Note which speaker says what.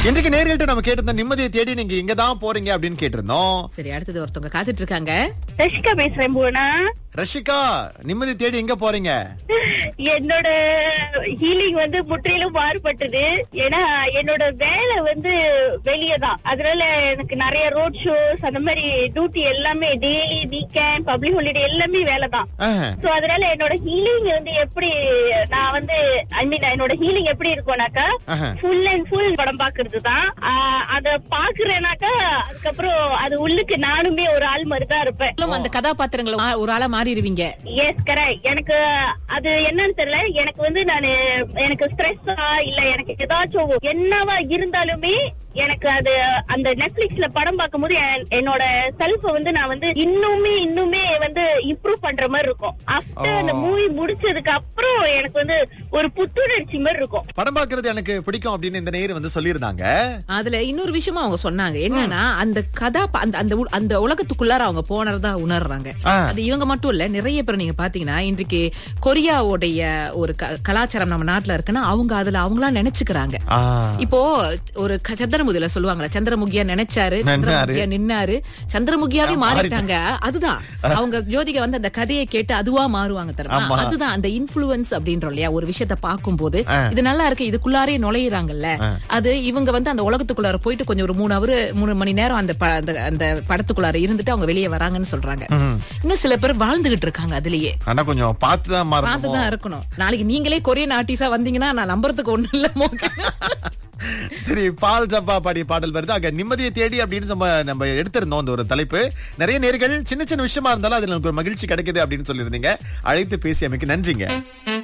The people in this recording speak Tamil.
Speaker 1: இன்றைக்கு நேர்கள்ட்ட நம்ம கேட்டிருந்தோம் நிம்மதியை தேடி நீங்க இங்க தான் போறீங்க அப்படின்னு கேட்டிருந்தோம்
Speaker 2: சரி அடுத்தது ஒருத்தவங்க காத்துட்டு இருக்காங்க
Speaker 3: ரஷிகா பேசுறேன் பூனா
Speaker 1: ரஷிகா நிம்மதி தேடி எங்க போறீங்க
Speaker 3: என்னோட ஹீலிங் வந்து முற்றிலும் மாறுபட்டது ஏன்னா என்னோட வேலை வந்து வெளியே தான் அதனால எனக்கு நிறைய ரோட் ஷோஸ் அந்த மாதிரி டியூட்டி எல்லாமே டெய்லி வீக்கெண்ட் பப்ளிக் ஹாலிடே எல்லாமே வேலை தான்
Speaker 1: ஆஹ்.
Speaker 3: சோ அதனால என்னோட ஹீலிங் வந்து எப்படி நான் வந்து ஐ மீன் என்னோட ஹீலிங் எப்படி இருக்கும்னாக்கா
Speaker 1: ஆஹா.
Speaker 3: ஃபுல் அண்ட் ஃபுல் படம் பாக்குறது தான் அத பாக்குறேனாக்கா அதுக்கப்புறம் அது உள்ளுக்கு நானுமே ஒரு ஆள் மாதிரி தான் இருப்பேன்
Speaker 2: நீங்களும் அந்த கதாபாத்திரங்களை மா- ஒரு ஆளா மாறிடுவீங்க
Speaker 3: எஸ் கரெக்ட் எனக்கு அது என்னன்னு தெரியல எனக்கு வந்து நானு எனக்கு ஸ்ட்ரெஸ்ஸா இல்ல எனக்கு ஏதாச்சும் என்னவா இருந்தாலுமே எனக்கு அது அந்த நெட்ஃபிளிக்ஸ்ல படம் பார்க்கும்போது என்- என்னோட செல்ஃப வந்து நான் வந்து இன்னுமே இன்னுமே வந்து இம்ப்ரூவ் பண்ற மாதிரி இருக்கும் ஆஃப்டர் அந்த
Speaker 1: Oh.
Speaker 3: மூவி முடிச்சதுக்கு அப்புறம் எனக்கு வந்து ஒரு புத்துணர்ச்சி மாதிரி இருக்கும்
Speaker 1: படம் பாக்குறது எனக்கு பிடிக்கும் அப்படின்னு இந்த நேர் வந்து சொல்லியிருந்தாங்க
Speaker 2: அதுல இன்னொரு விஷயமா அவங்க சொன்னாங்க என்னன்னா அந்த கதா அந்த அந்த உ- அந்த உலகத்துக்குள்ளார அவங்க போனதா உணர்றாங்க
Speaker 1: ஆ.
Speaker 2: அது இவங்க மட்டும் இல்ல நிறைய பேர் நீங்க பாத்தீங்கன்னா இன்றைக்கு கொரியாவுடைய ஒரு க- கலாச்சாரம் நம்ம நாட்டுல இருக்குன்னா அவங்க அதுல அவங்களா நினைச்சுக்கிறாங்க
Speaker 1: ஆ.
Speaker 2: இப்போ ஒரு க- சந்திரமுகில சொல்லுவாங்கல்ல சந்திரமுகியா நினைச்சாரு
Speaker 1: நின்னாரு.
Speaker 2: சந்திரமுகியா நின்னாரு சந்திரமுகியாவே
Speaker 1: ஆ,
Speaker 2: மாறிட்டாங்க அதுதான் அவங்க ஜோதிகா வந்து அந்த கதையை கேட்டு அதுவா மாறுவாங்க தெரியுமா
Speaker 1: ஆமா.
Speaker 2: அதுதான் அந்த இன்ஃபுளுன்ஸ் அப்படின்றோம் இல்லையா ஒரு விஷயத்த பார்க்கும்போது
Speaker 1: ஆ.
Speaker 2: இது நல்லா இருக்கு இதுக்குள்ளாரே நுழையிறாங்கல்ல அது இவங்க வந்து அந்த உலகத்துக்குள்ளார போயிட்டு கொஞ்சம் ஒரு மூணு அவர் மூணு மணி நேரம் அந்த ப- அந்த- அந்த படத்துக்குள்ளார இருந்துட்டு அவங்க வெளியே வராங்கன்னு சொல்றாங்க இன்னும் சில பேர் வாழ்ந்துகிட்டு இருக்காங்க அதுலயே
Speaker 1: ஆனா கொஞ்சம் பார்த்துதான் மாறணும்
Speaker 2: பார்த்துதான் இருக்கணும் நாளைக்கு நீங்களே கொரியன் ஆர்டிஸ்டா வந்தீங்கன்னா நான் நம்புறதுக்கு ஒண்ணு இல்ல மோகன்.
Speaker 1: சரி பால் ஜப்பா பாடிய பாடல் வருது அங்க நிம்மதியை தேடி அப்படின்னு நம்ம நம்ம எடுத்திருந்தோம் அந்த ஒரு தலைப்பு நிறைய நேர்கள் சின்ன சின்ன விஷயமா இருந்தாலும் அதுல எனக்கு ஒரு மகிழ்ச்சி கிடைக்குது அப்படின்னு சொல்லியிருந்தீங்க அழைத்து பேசியமைக்கு நன்றிங்க